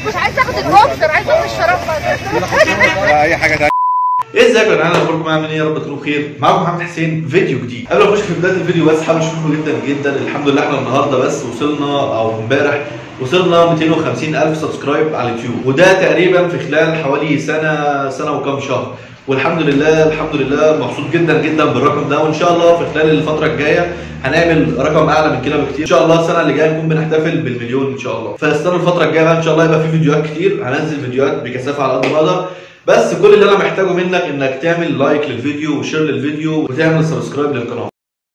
مش عايز اخد البوكسر عايز اخد الشراب ولا اي حاجه تانية ايه ازيكم يا جدعان اخباركم عاملين ايه يا رب تكونوا بخير معاكم محمد حسين فيديو جديد قبل ما اخش في بدايه الفيديو بس حابب اشكركم جدا جدا الحمد لله احنا النهارده بس وصلنا او امبارح وصلنا 250 الف سبسكرايب على اليوتيوب وده تقريبا في خلال حوالي سنه سنه وكام شهر والحمد لله الحمد لله مبسوط جدا جدا بالرقم ده وان شاء الله في خلال الفتره الجايه هنعمل رقم اعلى من كده بكتير ان شاء الله السنه اللي جايه نكون بنحتفل بالمليون ان شاء الله فاستنوا الفتره الجايه بقى ان شاء الله يبقى في فيديوهات كتير هنزل فيديوهات بكثافه على قد ما اقدر بس كل اللي انا محتاجه منك انك تعمل لايك للفيديو وشير للفيديو وتعمل سبسكرايب للقناه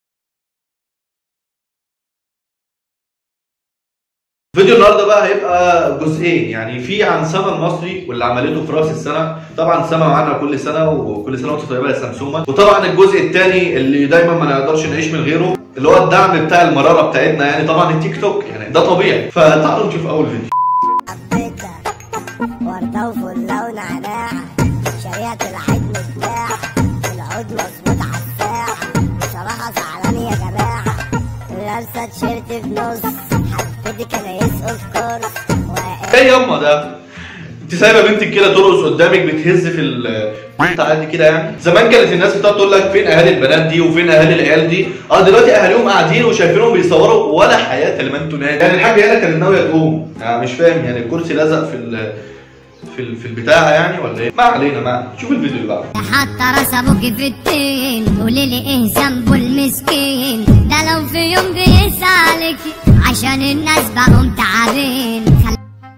فيديو النهارده بقى هيبقى جزئين يعني في عن سما المصري واللي عملته في راس السنه طبعا سما معانا كل سنه وكل سنه وانت طيبه يا سمسومه وطبعا الجزء الثاني اللي دايما ما نقدرش نعيش من غيره اللي هو الدعم بتاع المراره بتاعتنا يعني طبعا التيك توك يعني ده طبيعي فتعالوا نشوف اول فيديو حبيتها وردة وفلة ونعناع شريعة العيد مفتاح العود مظبوط على الساعة بصراحة زعلان يا جماعة لابسة تيشيرت في نص حبيتك انا يس اوف كورس ايه ياما ده انت سايبه بنتك كده ترقص قدامك بتهز في ال انت عادي كده يعني زمان كانت الناس بتقعد تقول لك فين اهالي البنات دي وفين اهالي العيال دي اه دلوقتي اهاليهم قاعدين وشايفينهم بيصوروا ولا حياه لمن تنادي يعني الحاجه هنا كانت ناويه تقوم يعني مش فاهم يعني الكرسي لزق في ال في ال في البتاعه يعني ولا ايه ما علينا ما شوف الفيديو اللي بعده حتى راس ابوك في التين قولي لي ايه ذنبه المسكين ده لو في يوم بيسألك عشان الناس بقوا تعبين خل...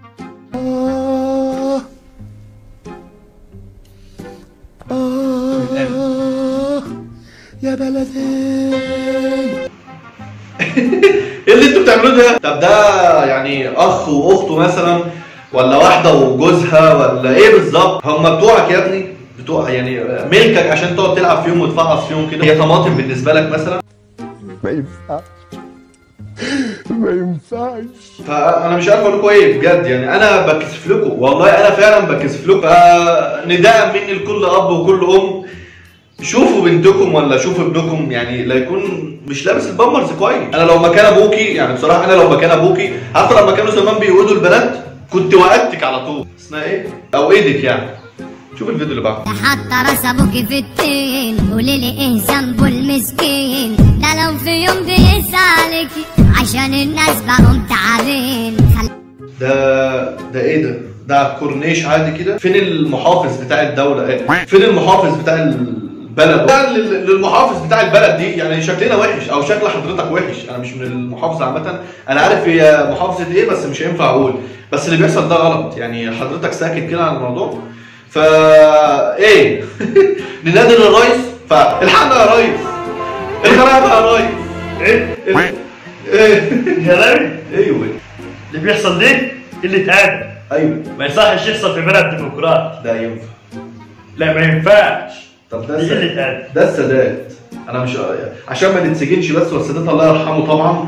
يا بلدي ايه اللي انتوا بتعملوه ده؟ طب ده يعني اخ واخته مثلا ولا واحده وجوزها ولا ايه بالظبط؟ هم بتوعك يا ابني بتوع يعني ملكك عشان تقعد تلعب فيهم وتفعص فيهم كده هي طماطم بالنسبه لك مثلا ما ينفعش ما ينفعش فانا مش عارف اقول لكم ايه بجد يعني انا بكسف لكم والله انا فعلا بكسف لكم فنداء مني لكل اب وكل ام شوفوا بنتكم ولا شوفوا ابنكم يعني لا يكون مش لابس البامرز كويس انا لو مكان ابوكي يعني بصراحه انا لو مكان ابوكي حتى لما كانوا زمان بيقودوا البنات كنت وقتك على طول اسمها ايه او ايدك يعني شوف الفيديو اللي بعده حتى راس ابوك في التين قولي لي ايه ذنبه المسكين ده لو في يوم بيسألك عشان الناس بقوا تعبين خل... ده ده ايه ده؟ ده كورنيش عادي كده فين المحافظ بتاع الدولة ايه؟ فين المحافظ بتاع البلد؟ ده لل- للمحافظ بتاع البلد دي يعني شكلنا وحش او شكل حضرتك وحش انا مش من المحافظة عامة انا عارف هي محافظة ايه بس مش هينفع اقول بس اللي بيحصل ده غلط يعني حضرتك ساكت كده عن الموضوع فا ايه ننادي للرئيس فالحقنا يا ريس الغرابة يا ريس ايه ايه ايه يا غبي ايوه اللي بيحصل ده اللي اتعاد ايوه ما يصحش يحصل في بلد ديمقراطي ده ينفع لا ما ينفعش طب ده دي السادات. قلة أدب. ده السادات انا مش عشان ما نتسجنش بس والسادات الله يرحمه طبعا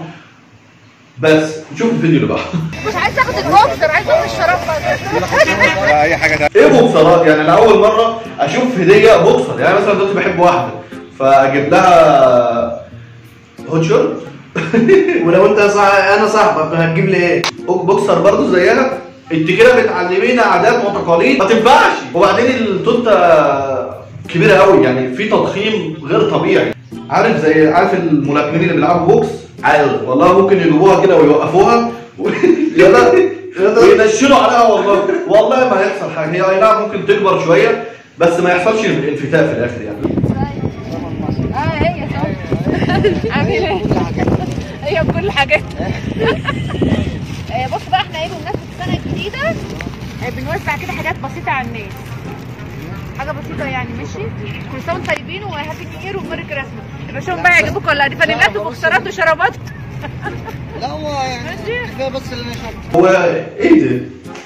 بس نشوف الفيديو اللي بعده مش عايز اخد البوكسر عايز اخد الشراب ولا اي حاجه تانية ايه بوكسرات يعني انا اول مره اشوف هديه بوكسر يعني مثلا دلوقتي بحب واحده فاجيب لها هوت شورت ولو انت صح... انا صاحبك هتجيب لي ايه؟ بوكسر برضه زيها انت كده بتعلمينا عادات وتقاليد ما تنفعش وبعدين التوته كبيره قوي يعني في تضخيم غير طبيعي عارف زي عارف الملاكمين اللي بيلعبوا بوكس عارف والله ممكن يجيبوها كده ويوقفوها و... يلا وينشلوا عليها والله والله ما هيحصل حاجه هي اي نعم ممكن تكبر شويه بس ما يحصلش انفتاح في الاخر يعني اه هي صح عامل ايه هي بكل حاجات آه، بص بقى احنا ايه بمناسبه السنه الجديده آه، بنوزع كده حاجات بسيطه على الناس حاجه بسيطه يعني ماشي كل سنه وانتم طيبين وهابي نيو يير وميري كريسماس يبقى شوفوا بقى يعجبكم ولا دي فانيلات وبوكسرات وشرابات لا هو يعني ماشي كفايه بس اللي انا شايفه هو ايه ده؟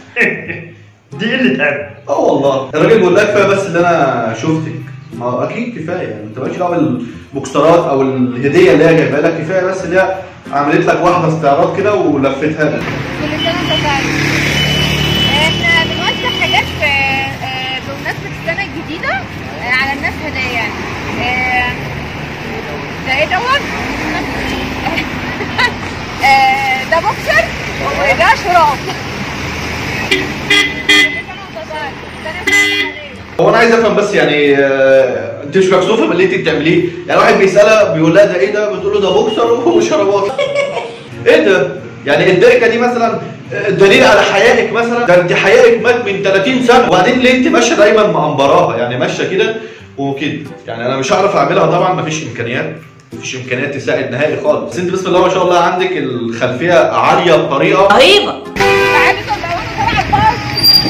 دي قلة أدب اه والله الراجل بيقول لك كفايه بس اللي انا شفتك ما هو اكيد كفايه يعني انت مالكش دعوه بالبوكسرات او الهديه اللي هي جايبها لك كفايه بس اللي هي عملت لك واحده استعراض كده ولفتها لك كل سنه وانت طيب احنا بنوزع حاجات آه، آه، بمناسبه السنه الجديده آه، على الناس هدايا يعني آه، ده ايه دوت؟ آه، ده بوكسر وده شراب هو انا عايز افهم بس يعني آه، انت مش مكسوفه من اللي انت بتعمليه يعني واحد بيسالها بيقول لها ده ايه ده بتقول له ده بوكسر وشرابات ايه ده يعني الضحكه دي مثلا آه، دليل على حيائك مثلا ده انت حيائك مات من 30 سنه وبعدين ليه انت ماشيه دايما معنبراها يعني ماشيه كده وكده يعني انا مش هعرف اعملها طبعا مفيش امكانيات مفيش امكانيات تساعد نهائي خالص بس انت بسم الله ما شاء الله عندك الخلفيه عاليه بطريقه رهيبة تعالي طلعوني طلع الباص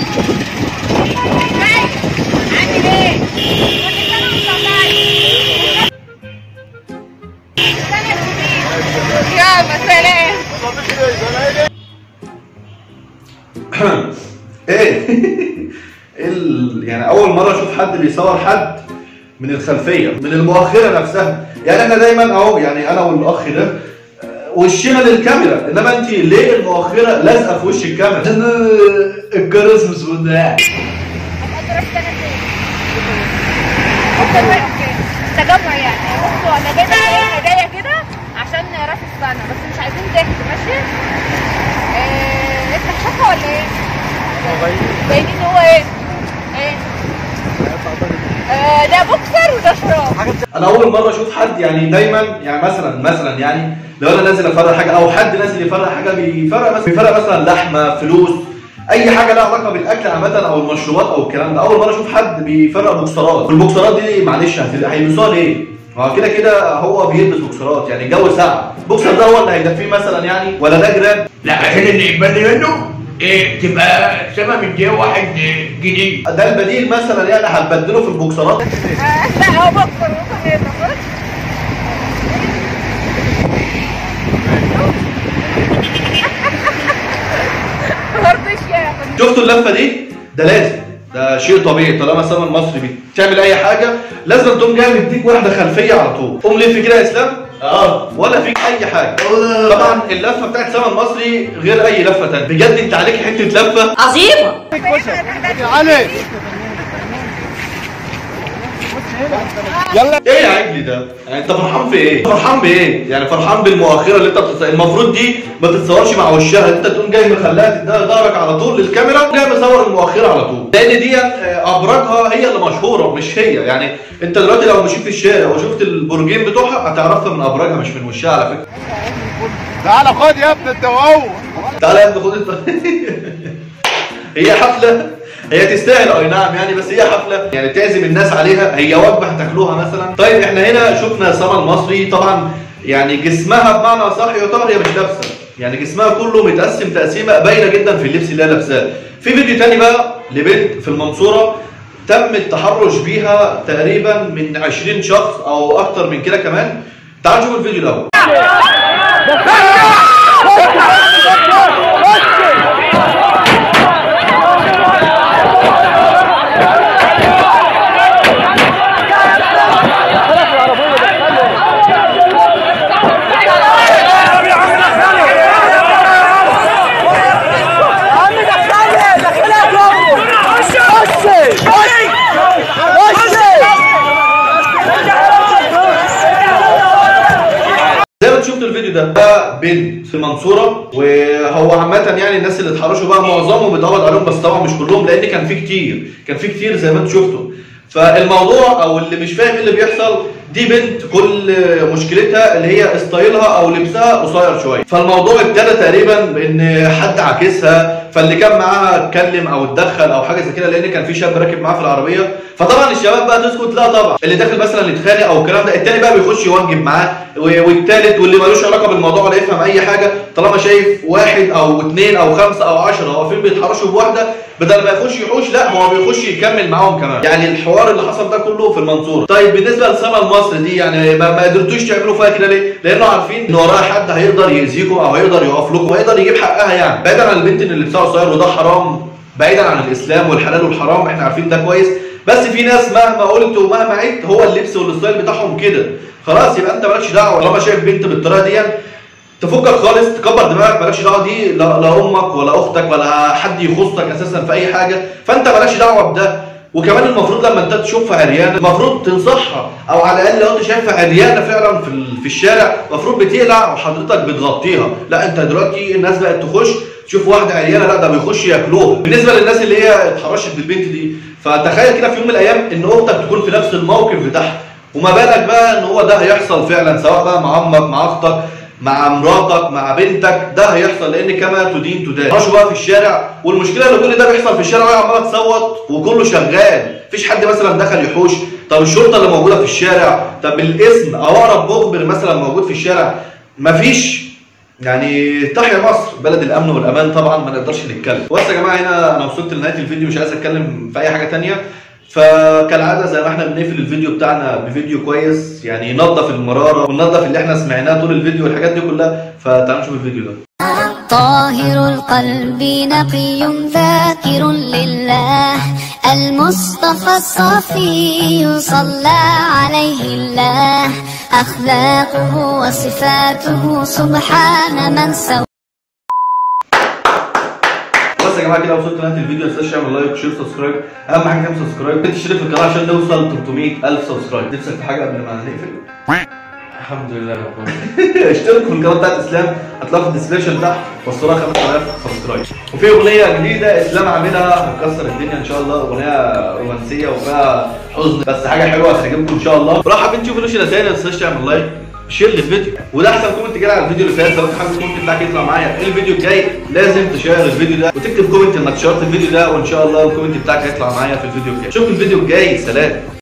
عامل ايه؟ كل سنة وانت طيب سنة جديدة يلا سلام ايه ال... يعني اول مره اشوف حد بيصور حد من الخلفيه من المؤخره نفسها يعني احنا دايما اهو يعني انا والاخ ده آه، وشنا للكاميرا انما انت ليه المؤخره لازقه في وش الكاميرا الكريسماس والدعاء هتقدر السنة فين؟ هتقدر فين؟ تجمع يعني بصوا انا جايبه ايه هدايا كده عشان راس السنة بس مش عايزين ضحك ماشي؟ ايه انت شايفها ولا ايه؟ باينين هو ايه؟ ايه؟ آه ده بوكسر وده شراب انا اول مره اشوف حد يعني دايما يعني مثلا مثلا يعني لو انا نازل افرق حاجه او حد نازل يفرق حاجه بيفرق مثلا بيفرق مثلا لحمه فلوس اي حاجه لها علاقه بالاكل عامه او المشروبات او الكلام ده اول مره اشوف حد بيفرق بوكسرات والبوكسرات دي معلش هت- هيلبسوها ليه؟ هو كده كده هو بيلبس بوكسرات يعني الجو ساقع البوكسر ده هو اللي هيدفيه مثلا يعني ولا ده جراب لا عشان اللي يقبل منه إيه تبقى سما من جهه واحد جديد ده البديل مثلا يعني هتبدله في البوكسرات آه لا هو بوكسر ممكن ايه ده بص. مرضيش يا أخي. شفتوا اللفه دي ده لازم ده شيء طبيعي طالما سما المصري بتعمل اي حاجه لازم تقوم جاي مديك واحده خلفيه على طول قوم لف كده يا اسلام اه ولا فيك اي حاجه طبعا اللفه بتاعت سما المصري غير اي لفه تانية بجد انت عليك حته لفه عظيمة علي ايه يا عجلي ده؟ يعني انت فرحان في ايه؟ فرحان بايه؟ يعني فرحان بالمؤخره اللي انت بتص... المفروض دي ما تتصورش مع وشها انت تقوم جاي مخليها تديها ظهرك على طول للكاميرا جاي مصور المؤخره على طول لان دي آه، ابراجها هي اللي مشهوره مش هي يعني انت دلوقتي لو مشيت في الشارع وشفت البرجين بتوعها هتعرفها من ابراجها مش من وشها على فكره تعالى خد يا ابني انت وهو تعالى يا ابني خد انت هي حفله هي تستاهل اي نعم يعني بس هي حفله يعني تعزم الناس عليها هي وجبه هتاكلوها مثلا طيب احنا هنا شفنا سما المصري طبعا يعني جسمها بمعنى صح يعتبر هي مش لابسه يعني جسمها كله متقسم تقسيمه باينه جدا في اللبس اللي هي لابساه في فيديو تاني بقى لبنت في المنصوره تم التحرش بيها تقريبا من 20 شخص او اكتر من كده كمان تعالوا نشوف الفيديو الاول زي ما انتوا شفتوا الفيديو ده ده بنت في المنصوره وهو عامه يعني الناس اللي اتحرشوا بقى معظمهم اتقبض عليهم بس طبعا مش كلهم لان كان في كتير كان في كتير زي ما انتوا شفتوا فالموضوع او اللي مش فاهم ايه اللي بيحصل دي بنت كل مشكلتها اللي هي ستايلها او لبسها قصير شويه فالموضوع ابتدى تقريبا بان حد عاكسها فاللي كان معاها اتكلم او اتدخل او حاجه زي كده لان كان في شاب راكب معاه في العربيه فطبعا الشباب بقى تسكت لا طبعا اللي داخل مثلا يتخانق او الكلام ده التاني بقى بيخش يوجب معاه و- والتالت واللي ملوش علاقه بالموضوع ولا يفهم اي حاجه طالما شايف واحد او اثنين او خمسه او عشرة واقفين بيتحرشوا بواحده بدل ما يخش يحوش لا هو بيخش يكمل معاهم كمان يعني الحوار اللي حصل ده كله في المنصوره طيب بالنسبه لسما المصري دي يعني ما, ما قدرتوش تعملوا فيها كده ليه لانه عارفين ان وراها حد هيقدر يأذيكم او هيقدر يقف لكم وهيقدر يجيب حقها يعني بعيدا عن البنت اللي لبسها قصير وده حرام بعيدا عن الاسلام والحلال والحرام احنا عارفين ده كويس بس في ناس مهما قلت ومهما عدت هو اللبس والستايل بتاعهم كده خلاص يبقى انت مالكش دعوه طالما شايف بنت بالطريقه دي تفكك خالص تكبر دماغك مالكش دعوه دي لا, لا امك ولا اختك ولا حد يخصك اساسا في اي حاجه فانت مالكش دعوه بده وكمان المفروض لما انت تشوفها عريانه المفروض تنصحها او على الاقل لو انت شايفها عريانه فعلا في ال- في الشارع المفروض بتقلع وحضرتك بتغطيها لا انت دلوقتي الناس بقت تخش شوف واحده عريانه لا ده بيخش ياكلوها بالنسبه للناس اللي هي اتحرشت بالبنت دي فتخيل كده في يوم من الايام ان اختك تكون في نفس الموقف بتاعها وما بالك بقى ان هو ده هيحصل فعلا سواء بقى مع امك مع اختك مع مراتك مع بنتك ده هيحصل لان كما تدين تدان ماشي بقى في الشارع والمشكله ان كل ده بيحصل في الشارع وهي عماله تصوت وكله شغال مفيش حد مثلا دخل يحوش طب الشرطه اللي موجوده في الشارع طب الاسم او اقرب مخبر مثلا موجود في الشارع مفيش يعني تحيا مصر بلد الامن والامان طبعا ما نقدرش نتكلم بس يا جماعه هنا انا وصلت لنهايه الفيديو مش عايز اتكلم في اي حاجه تانية فكالعاده زي ما احنا بنقفل الفيديو بتاعنا بفيديو كويس يعني ينظف المراره وننظف اللي احنا سمعناه طول الفيديو والحاجات دي كلها فتعالوا نشوف الفيديو ده طاهر القلب نقي ذاكر لله المصطفى الصفي صلى عليه الله أخلاقه وصفاته سبحان من سوى بس يا جماعه كده وصلت لنهايه الفيديو ما تنساش تعمل لايك شير سبسكرايب اهم حاجه تعمل سبسكرايب تشترك في القناه عشان نوصل 300000 سبسكرايب نفسك في حاجه قبل ما نقفل الحمد لله رب العالمين اشتركوا في القناه بتاعت اسلام هتلاقوا في الديسكربشن تحت وصلها 5000 سبسكرايب وفي اغنيه جديده اسلام عاملها هتكسر الدنيا ان شاء الله اغنيه رومانسيه وفيها حزن بس حاجه حلوه هتعجبكم ان شاء الله ولو حابين تشوفوا نشره تاني ما تنساش تعمل لايك شير للفيديو وده احسن كومنت جاي على الفيديو اللي فات لو انت حابب الكومنت بتاعك يطلع معايا الفيديو الجاي لازم تشير الفيديو ده وتكتب كومنت انك شاركت الفيديو ده وان شاء الله الكومنت بتاعك هيطلع معايا في الفيديو الجاي شوف الفيديو الجاي سلام